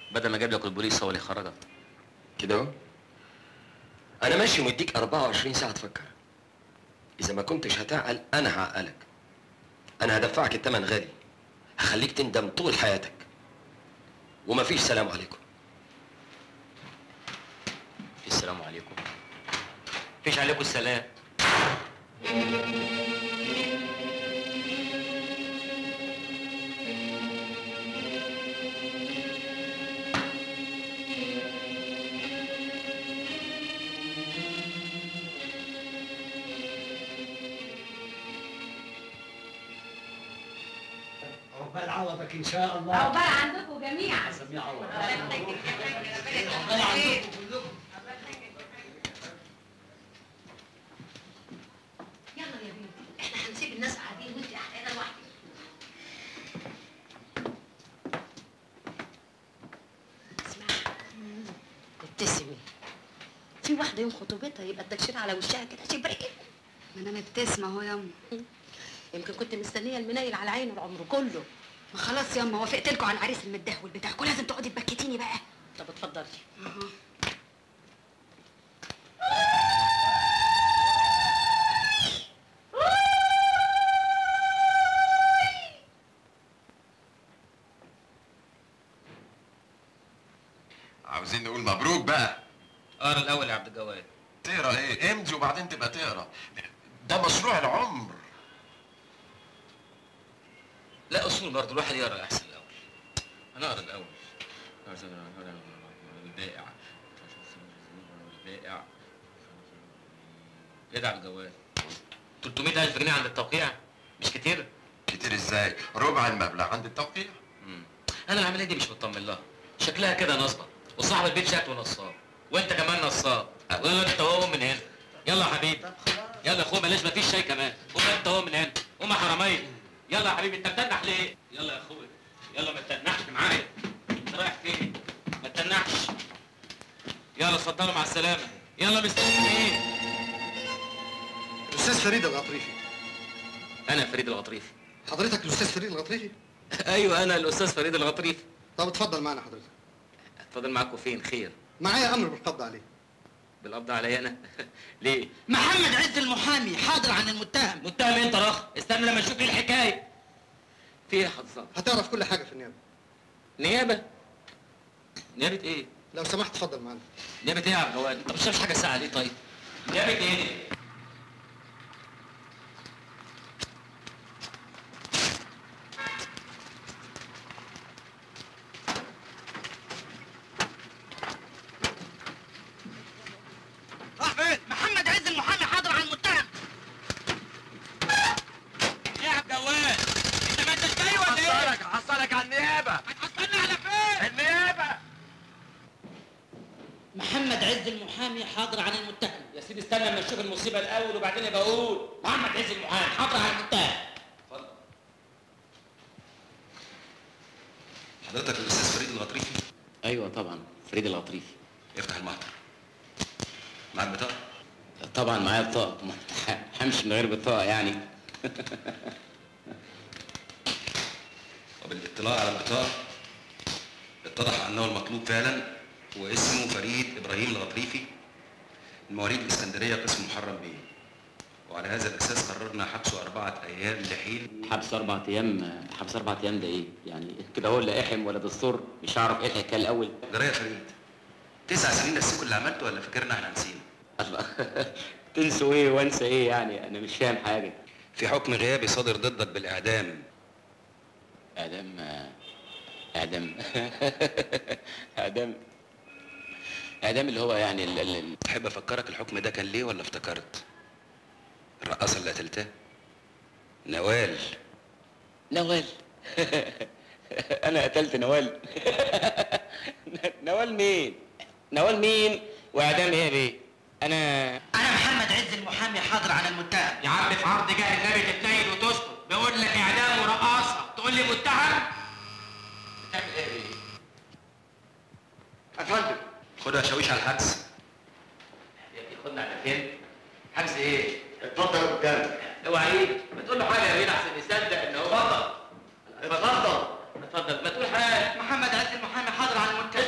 بدل ما اجيب لك البوليس هو اللي يخرجك كده اهو انا ماشي ومديك 24 ساعه تفكر اذا ما كنتش هتعقل انا هعقلك انا هدفعك الثمن غالي هخليك تندم طول حياتك ومفيش سلام عليكم السلام عليكم مفيش عليكم السلام عقبال عوضك ان شاء الله عقبال عندكم جميعا سميع عوض يلا يا بنتي احنا هنسيب الناس قاعدين وانت قاعده لوحدك اسمعي ابتسمي في واحده يوم خطوبتها يبقى التكشير على وشها كده شبرقت ما انا مبتسمه اهو ياما يمكن كنت مستنيه المنيل على عينه العمر كله ما خلاص ياما وافقت لكم على العريس المدهول بتاعكم لازم تقعدي تبكتيني بقى طب اتفضلي اهو عاوزين نقول مبروك بقى اقرا الاول يا عبد الجواد تقرا ايه امضي وبعدين تبقى تقرا ده مشروع العمر لا اصول برضه الواحد يقرا احسن الاول انا اقرا الاول البائع البائع ايه ده يا عبد الجواد 300000 جنيه عند التوقيع مش كتير كتير ازاي ربع المبلغ عند التوقيع مم. انا العمليه دي مش مطمن لها شكلها كده نصبه وصاحب البيت شكله نصاب وانت كمان نصاب ويلا انت هو من هنا يلا يا حبيبي يلا يا اخويا بلاش مفيش شاي كمان قوم انت هو من هنا قوم يا حراميه يلا يا حبيبي انت بتنح ليه يلا يا اخويا يلا ما تتنحش معايا انت رايح فين ما تتنحش يلا اتفضلوا مع السلامه يلا مستنيين ايه الاستاذ فريد الغطريفي انا فريد الغطريفي حضرتك الاستاذ فريد الغطريفي ايوه انا الاستاذ فريد الغطريفي طب اتفضل معنا حضرتك اتفضل معاكم فين خير معايا امر بالقبض عليه بالقبض عليا انا ليه محمد عز المحامي حاضر عن المتهم متهم انت رخ استنى لما اشوف ايه الحكايه في ايه يا حضرتك هتعرف كل حاجه في النيابه نيابه نيابه ايه لو سمحت اتفضل معنا نيابه ايه يا عبد الجواد انت مش شايف حاجه ساعه ليه طيب نيابه ايه دي راح فين محمد عز المحامي حاضر عن المتهم ايه يا عبد الجواد انت ما انتش جاي ولا ايه حصلك حصلك على النيابه هتحصلنا على فين النيابه محمد عز المحامي حاضر عن المتهم يا سيدي استنى لما اشوف المصيبه الاول وبعدين ابقى اقول محمد عز المحامي حاضر عن المتهم اتفضل حضرتك الاستاذ فريد الغطريفي ايوه طبعا فريد الغطريفي افتح المحضر معاك بطاقه طبعا معايا بطاقه ما همشي من غير بطاقه يعني وبالاطلاع على البطاقه اتضح انه المطلوب فعلا هو اسمه فريد ابراهيم الغطريفي من مواليد الاسكندريه قسم محرم بيه وعلى هذا الاساس قررنا حبسه اربعه ايام لحين حبس اربع ايام حبس اربع ايام ده ايه يعني كده هو لا احم ولا دستور مش هعرف ايه الحكايه الاول جرى يا فريد تسع سنين نسيكوا اللي عملته ولا فاكرنا احنا نسينا الله تنسوا ايه وانسى ايه يعني انا مش فاهم حاجه في حكم غيابي صادر ضدك بالاعدام اعدام اعدام اعدام اعدام اللي هو يعني ال... ال... ال- تحب افكرك الحكم ده كان ليه ولا افتكرت الرقاصه اللي قتلتها نوال نوال انا قتلت نوال نوال مين نوال مين واعدام ايه بيه انا انا محمد عز المحامي حاضر عن المتهم يا عم في عرض جاه النبي تتنيل وتسكت بقول لك اعدام ورقاصه تقول لي متهم بتعمل ايه بيه يا فندم خدها شاويش على الحبس ياخدنا على فين حجز ايه اتفضل قدامك اوعى ايه ما تقول له حاجه يا بيه احسن يصدق ان هو اتفضل اتفضل اتفضل ما تقول حاجه محمد عز المحامي حاضر عن المتهم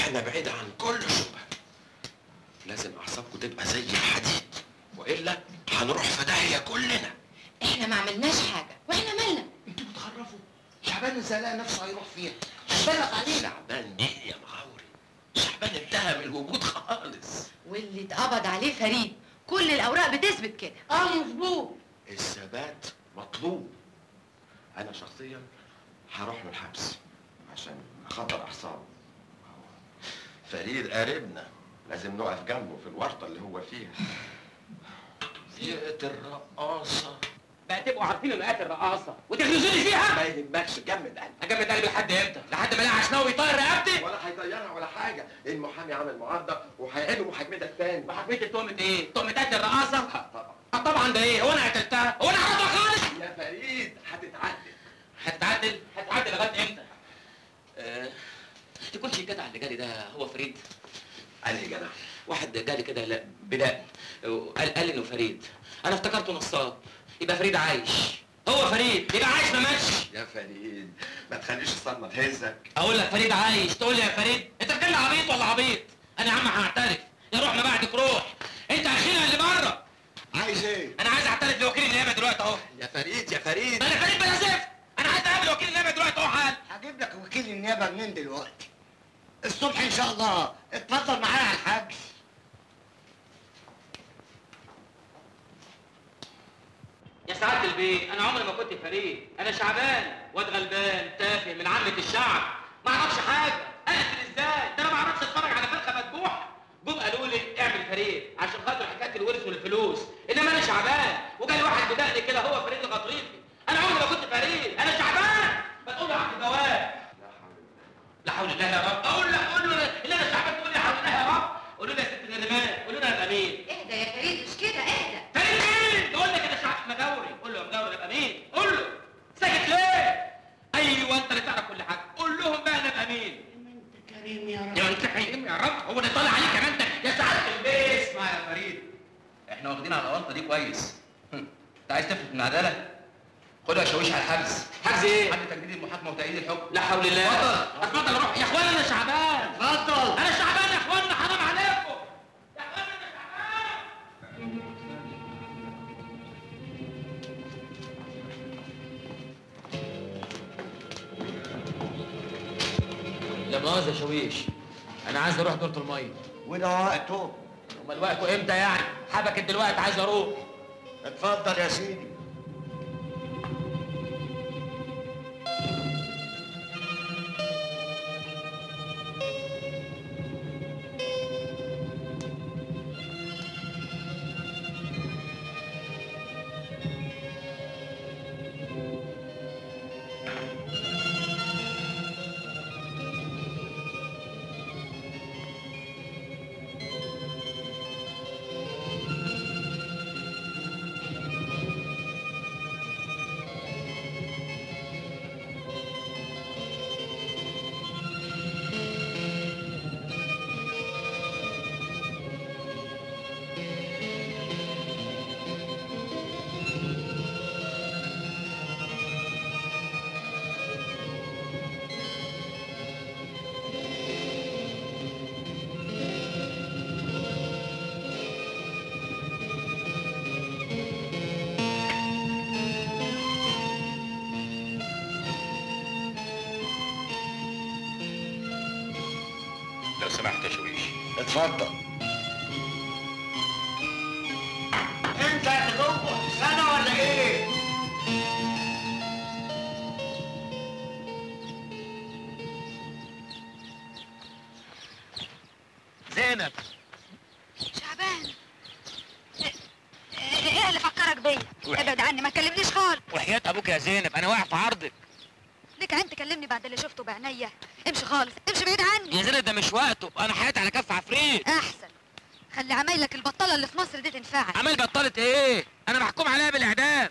احنا بعيد عن كل شبهه لازم اعصابكم تبقى زي الحديد والا هنروح في داهيه كلنا احنا ما عملناش حاجه واحنا مالنا انتوا بتخرفوا شعبان ازاي لقى نفسه هيروح فيها هتبلغ عليه شعبان دي يا مغاوري شعبان انتهى من الوجود خالص واللي اتقبض عليه فريد كل الاوراق بتثبت كده اه مظبوط الثبات مطلوب انا شخصيا هروح له الحبس عشان اخبر اعصابه فريد قريبنا لازم نقف جنبه في الورطه اللي هو فيها فئة الرقاصة بقى تبقوا عارفين ان قاتل رقاصه وتغرزوني فيها ما يهمكش جمد قلبك اجمد قلبي لحد امتى؟ لحد ما الاقي عشناوي يطير رقبتي ولا هيطيرها ولا حاجة المحامي عمل معارضة وهيعيدوا محاكمتك تاني وحكمتي تهمة ايه؟ تهمة قتل الرقاصة؟ طبعا آه طبعا ده ايه؟ هو انا قتلتها؟ هو انا حرضها خالص؟ يا فريد هتتعدل هتتعدل؟ هتتعدل لغاية امتى؟ آه تكونش الجدع اللي جالي ده هو فريد؟ انهي جدع واحد جالي كده لا بداء وقال قال انه فريد انا افتكرته نصاب يبقى فريد عايش هو فريد يبقى عايش ما ماتش يا فريد ما تخليش الصدمة تهزك اقول لك فريد عايش تقول لي يا فريد انت بتتكلم عبيط ولا عبيط انا يا عم هعترف يا روح ما بعدك روح انت اخيرا اللي بره عايز ايه؟ انا عايز اعترف لوكيل النيابه دلوقتي اهو يا فريد يا فريد انا فريد بلا زفت انا عايز اقابل وكيل النيابه دلوقتي اهو حال هجيب لك وكيل النيابه منين دلوقتي الصبح ان شاء الله اتفضل معايا على الحجز يا سعاده البيه انا عمري ما كنت فريد انا شعبان واد غلبان تافه من عامه الشعب ما اعرفش حاجه اقتل ازاي ده انا ما اعرفش اتفرج على فرخه مذبوحه جم قالوا لي اعمل فريد عشان خاطر حكايه الورث والفلوس انما انا شعبان وجالي واحد بدقني كده هو فريد الغطريفي انا عمري ما كنت فريد انا شعبان ما تقول له عقد جواب لا حول الله يا رب اقول لك قول له اللي انا شعبان تقول لي حول الله يا رب قولوا لي يا ست الرمال قولوا لي انا امين اهدى يا فريد مش كده اهدى فريد مين؟ تقول لك انا شعب مجاوري قول له يا مجاوري ابقى مين؟ قول له ساكت ليه؟ ايوه انت اللي تعرف كل حاجه قول لهم بقى انا ابقى مين؟ انت كريم يا رب يا انت حليم يا رب هو اللي طالع عليك كمان انت يا سعاده البيت اسمع يا فريد احنا واخدين على الغلطه دي كويس انت عايز تفلت من العداله خدها يا شاويش على الحبس حجز ايه؟ حد تجديد المحاكمه وتأييد الحكم لا حول الله اتفضل. اتفضل روح يا اخوانا انا شعبان اتفضل انا شعبان يا اخوانا حرام عليكم يا اخوانا انا شعبان لا مؤاخذة يا شويش انا عايز اروح دورة المية وده وقته امال وقته امتى يعني حبكت دلوقتي عايز اروح اتفضل يا سيدي لو سمحت يا شويش اتفضل انت اللي جوه سنه ولا ايه؟ زينب شعبان ايه إيه اللي فكرك بيا ابعد عني ما تكلمنيش خالص وحياة ابوك يا زينب انا واقع في عرضك ليك عين تكلمني بعد اللي شفته بعينيا امشي خالص امشي بعيد عني يا زينب ده مش وقته انا حياتي على كف عفريت احسن خلي عمايلك البطاله اللي في مصر دي تنفعك عمال بطلت ايه انا محكوم عليها بالاعدام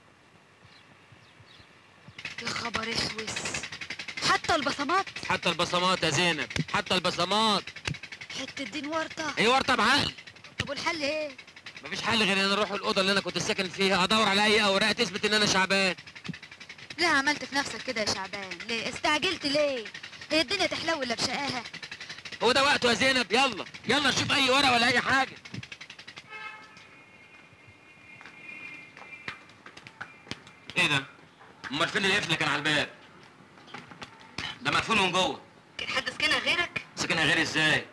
يا خبر اسوس حتى البصمات حتى البصمات يا زينب حتى البصمات حته دين ورطه ايه ورطه بعقل طب والحل ايه مفيش حل غير ان انا اروح الاوضه اللي انا كنت ساكن فيها ادور على اي اوراق تثبت ان انا شعبان ليه عملت في نفسك كده يا شعبان ليه استعجلت ليه هي الدنيا تحلو الا بشقاها هو ده وقته يا زينب يلا يلا شوف اي ورقه ولا اي حاجه ايه ده امال فين القفل اللي كان على الباب ده مقفول من جوه كان حد سكنها غيرك ساكنها غير ازاي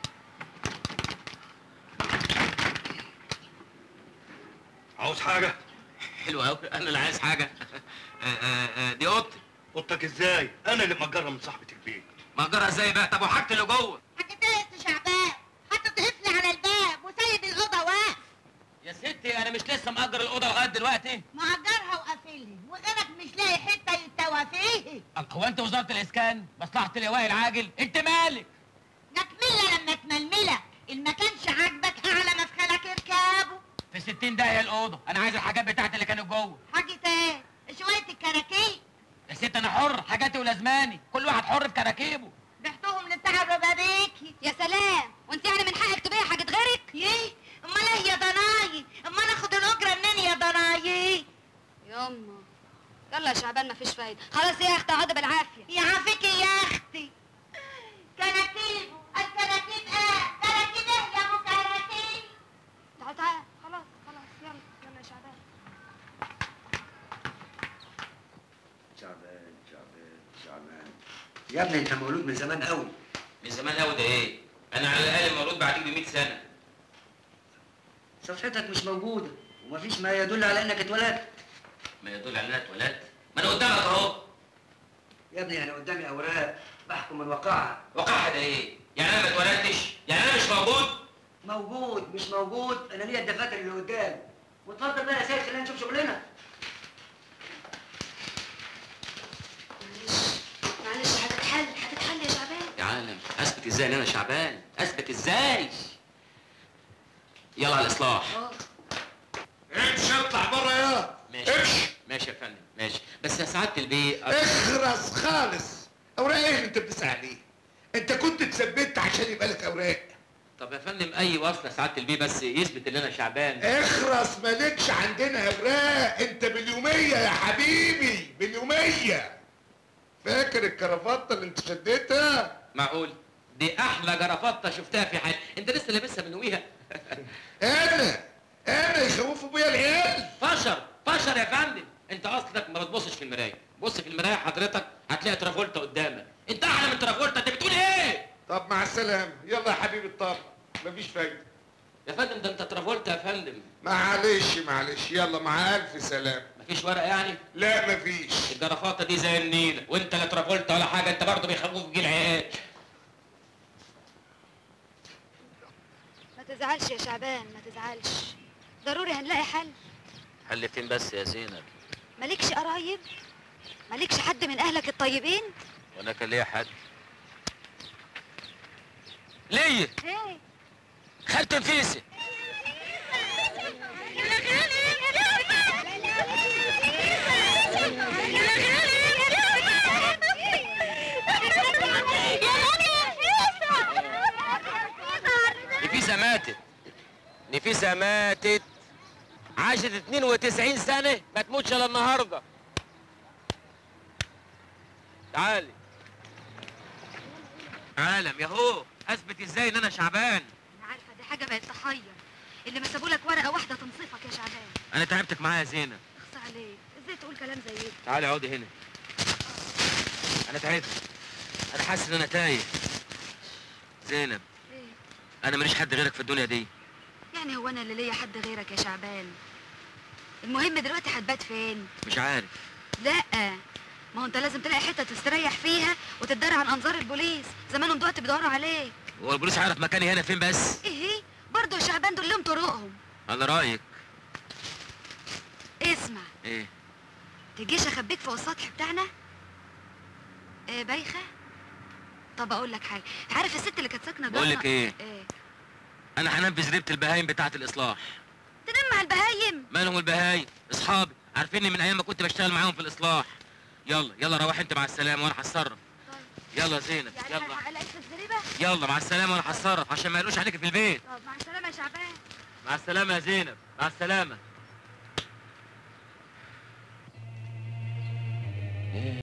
عاوز حاجة؟ حلو قوي انا اللي عايز حاجه آه، آه، آه، دي اوضتي اوضتك ازاي؟ انا اللي مأجرها من صاحبة البيت مأجرها ازاي بقى طب وحاجتي اللي جوه حاجة يا شعبان حاطط قفل على الباب وسايب الأوضة واقف يا ستي انا مش لسه مأجر الاوضه لغايه دلوقتي مأجرها وقافلها وغيرك مش لاقي حتة يتوى فيه هو انت وزاره الاسكان مصلحه اللواء العاجل انت مالك نكملة لما تململة المكانش عاجبك أعلى مفخلك اركابه في 60 دقيقه الاوضه انا عايز الحاجات بتاعتي اللي كانت جوه حاجة ايه؟ شوية الكراكيب يا ست انا حر حاجاتي ولازماني كل واحد حر في كراكيبه بعتهم لبتاع الربابيكي يا سلام وانت يعني من حقك تبيع حاجه غيرك ايه امال ايه يا ضناي امال اخد الاجره منين يا ضناي يما يلا يا شعبان مفيش فايده خلاص يا اختي اقعدي بالعافيه يعافيكي يا اختي كراكيب الكراكيب ايه كراكيب ايه يا ابو كراكيب تعال تعال خلاص خلاص يلا يلا يا شعبان شعبان شعبان شعبان يا ابني انت مولود من زمان قوي من زمان قوي ده ايه انا على الاقل مولود بعديك ب 100 سنه صفحتك مش موجوده ومفيش ما يدل على انك اتولدت ما يدل على ان انا اتولدت ما انا قدامك اهو يا ابني انا قدامي اوراق بحكم من واقعها وقعها ده ايه يعني انا ما اتولدتش يعني انا مش موجود موجود مش موجود انا ليا الدفاتر اللي قدام واتفضل بقى يا سيد خلينا نشوف شغلنا معلش معلش هتتحل هتتحل يا شعبان يا عالم اثبت ازاي ان انا شعبان اثبت ازاي يلا على الاصلاح اه امشي اطلع بره يا ماشي امشي ماشي يا فندم ماشي بس يا سعاده البيه اخرس خالص اوراق ايه اللي انت بتسعى عليه انت كنت اتثبت عشان يبقى لك اوراق طب يا فندم اي وصله سعاده البيه بس يثبت ان انا شعبان اخرس مالكش عندنا اوراق انت باليوميه يا حبيبي باليوميه فاكر الكرافته اللي انت شديتها معقول دي احلى جرافطه شفتها في حياتي انت لسه لابسها من ويها انا انا يخوفوا بيا العيال فشر فشر يا فندم انت اصلك ما بتبصش في المرايه بص في المرايه حضرتك هتلاقي ترافولتا قدامك انت احلى من ترافولتا انت بتقول ايه طب مع السلامه يلا يا حبيبي الطابع مفيش فايده يا فندم ده انت ترافولتا يا فندم معلش معلش يلا مع الف سلامه مفيش ورق يعني لا مفيش الجرافطه دي زي النيل وانت لا ترافولتا ولا حاجه انت برضه بيخوفوك جيل العيال ما تزعلش يا شعبان ما تزعلش ضروري هنلاقي حل حل فين بس يا زينب مالكش قرايب مالكش حد من اهلك الطيبين وانا كان ليا حد ليه ايه خالتي نفيسي نفيسة ماتت نفيسة ماتت عاشت 92 سنة ما تموتش الا النهارده تعالي عالم ياهو اثبت ازاي ان انا شعبان انا عارفه دي حاجه بقت تحير اللي ما سابولك ورقه واحده تنصفك يا شعبان انا تعبتك معايا يا زينب اخص عليك ازاي تقول كلام زي ده تعالي اقعدي هنا انا تعبت انا حاسس ان انا تايه زينب ايه انا ماليش حد غيرك في الدنيا دي يعني هو انا اللي ليا حد غيرك يا شعبان المهم دلوقتي هتبات فين مش عارف لا ما هو انت لازم تلاقي حته تستريح فيها وتداري عن انظار البوليس زمانهم دلوقتي بيدوروا عليك هو البوليس عارف مكاني هنا فين بس ايه برضه يا شعبان دول لهم طرقهم على رايك اسمع ايه تجيش اخبيك فوق السطح بتاعنا ايه بايخه طب اقول لك حاجه عارف الست اللي كانت ساكنه بقول جارنا- لك ايه ايه انا هنفذ ريبه البهايم بتاعه الاصلاح تنام مع البهايم مالهم البهايم اصحابي عارفيني من ايام ما كنت بشتغل معاهم في الاصلاح يلا يلا روح انت مع السلامه وانا هتصرف طيب يلا زينب يعني يلا هلاقيك في الزريبه يلا مع السلامه وانا هتصرف عشان ما يقولوش عليك في البيت طب مع السلامه يا شعبان مع السلامه يا زينب مع السلامه